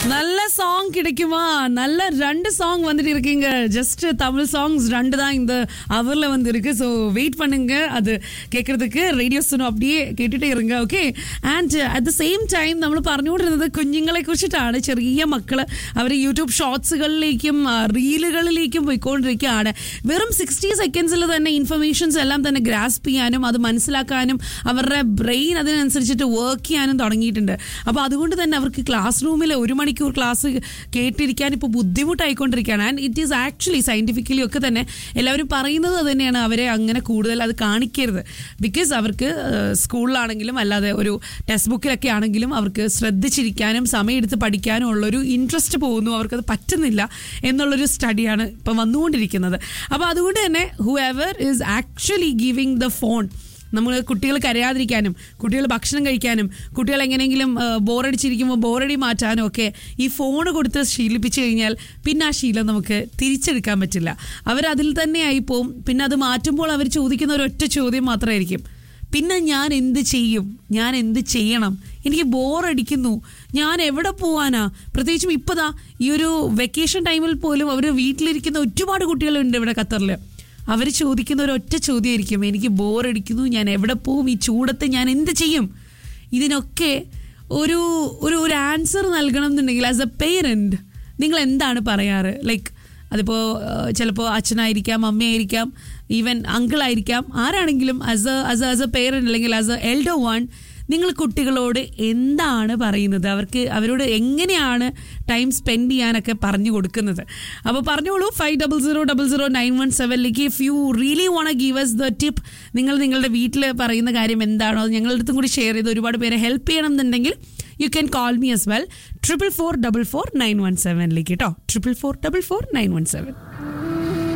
நல்ல சாங் கிடைக்குமா நல்ல ரெண்டு சாங் வந்துட்டு இருக்கீங்க ஜஸ்ட் தமிழ் சாங்ஸ் ரெண்டு தான் இந்த அவர்ல வந்து இருக்கு ஸோ வெயிட் பண்ணுங்க அது കേൾക്കുന്നതുക്ക് റേഡിയോ സുനോ அப்படியே കേട്ടിട്ടേ ഇരുങ്ക okay and at the same time നമ്മൾ പറഞ്ഞുകൊണ്ടിരുന്നത് കുഞ്ഞുങ്ങളെ കുറിച്ചിട്ടാണ് ചെറിയ മക്കള് അവർ യൂട്യൂബ് ഷോർട്സുകളിലേക്കും റീലുകളിലേക്കും പോയിക്കൊണ്ടിരിക്കുകയാണ് വെറും സിക്സ്റ്റി സെക്കൻഡ്സിൽ തന്നെ ഇൻഫർമേഷൻസ് എല്ലാം തന്നെ ഗ്രാസ്പ് ചെയ്യാനും അത് മനസ്സിലാക്കാനും അവരുടെ ബ്രെയിൻ അതിനനുസരിച്ചിട്ട് വർക്ക് ചെയ്യാനും തുടങ്ങിയിട്ടുണ്ട് അപ്പോൾ അതുകൊണ്ട് തന്നെ അവർക്ക് ക്ലാസ് റൂമിൽ ഒരു മണിക്കൂർ ക്ലാസ് കേട്ടിരിക്കാൻ ഇപ്പോൾ ബുദ്ധിമുട്ടായിക്കൊണ്ടിരിക്കുകയാണ് and it is actually scientifically ഒക്കെ തന്നെ എല്ലാവരും പറയുന്നത് അത് തന്നെയാണ് അവരെ അങ്ങനെ കൂടുതൽ അത് കാണിക്കരുത് ബിക്കോസ് അവർക്ക് സ്കൂളിലാണെങ്കിലും അല്ലാതെ ഒരു ടെക്സ്റ്റ് ബുക്കിലൊക്കെ ആണെങ്കിലും അവർക്ക് ശ്രദ്ധിച്ചിരിക്കാനും സമയമെടുത്ത് പഠിക്കാനും ഉള്ളൊരു ഇൻട്രസ്റ്റ് പോകുന്നു അവർക്കത് പറ്റുന്നില്ല എന്നുള്ളൊരു സ്റ്റഡിയാണ് ഇപ്പം വന്നുകൊണ്ടിരിക്കുന്നത് അപ്പോൾ അതുകൊണ്ട് തന്നെ whoever is actually giving the phone നമ്മൾ കുട്ടികൾ കരയാതിരിക്കാനും കുട്ടികൾ ഭക്ഷണം കഴിക്കാനും കുട്ടികൾ എങ്ങനെയെങ്കിലും ബോറടിച്ചിരിക്കുമ്പോൾ ബോറടി മാറ്റാനും ഒക്കെ ഈ ഫോൺ കൊടുത്ത് ശീലിപ്പിച്ചു കഴിഞ്ഞാൽ പിന്നെ ആ ശീലം നമുക്ക് തിരിച്ചെടുക്കാൻ പറ്റില്ല അവരതിൽ തന്നെ ആയിപ്പോവും പിന്നെ അത് മാറ്റുമ്പോൾ അവർ ചോദിക്കുന്ന ഒരൊറ്റ ചോദ്യം മാത്രമായിരിക്കും പിന്നെ ഞാൻ എന്ത് ചെയ്യും ഞാൻ എന്ത് ചെയ്യണം എനിക്ക് ബോറടിക്കുന്നു ഞാൻ എവിടെ പോവാനാ പ്രത്യേകിച്ചും ഇപ്പതാ ഈ ഒരു വെക്കേഷൻ ടൈമിൽ പോലും അവർ വീട്ടിലിരിക്കുന്ന ഒരുപാട് കുട്ടികളുണ്ട് ഇവിടെ ഖത്തറിൽ അവർ ചോദിക്കുന്ന ഒരു ഒറ്റ ചോദ്യമായിരിക്കും എനിക്ക് ബോറടിക്കുന്നു ഞാൻ എവിടെ പോവും ഈ ചൂടത്ത് ഞാൻ എന്ത് ചെയ്യും ഇതിനൊക്കെ ഒരു ഒരു ഒരു ആൻസർ നൽകണം എന്നുണ്ടെങ്കിൽ ആസ് എ പേരൻറ്റ് നിങ്ങൾ എന്താണ് പറയാറ് ലൈക്ക് അതിപ്പോൾ ചിലപ്പോൾ അച്ഛനായിരിക്കാം അമ്മയായിരിക്കാം ഈവൻ അങ്കിളായിരിക്കാം ആരാണെങ്കിലും as a as a as a parent അല്ലെങ്കിൽ ആസ് എ എൽഡർ വൺ നിങ്ങൾ കുട്ടികളോട് എന്താണ് പറയുന്നത് അവർക്ക് അവരോട് എങ്ങനെയാണ് ടൈം സ്പെൻഡ് ചെയ്യാനൊക്കെ പറഞ്ഞു കൊടുക്കുന്നത് അപ്പോൾ പറഞ്ഞോളൂ five double zero double zero nine one സെവനിലേക്ക് if you really want give us the tip നിങ്ങൾ നിങ്ങളുടെ വീട്ടിൽ പറയുന്ന കാര്യം എന്താണോ അത് ഞങ്ങളുടെ അടുത്തും കൂടി ഷെയർ ചെയ്ത് ഒരുപാട് പേരെ ഹെൽപ്പ് ചെയ്യണം എന്നുണ്ടെങ്കിൽ you can call me as well triple four double four nine one സെവനിലേക്ക് കേട്ടോ triple four double four nine one seven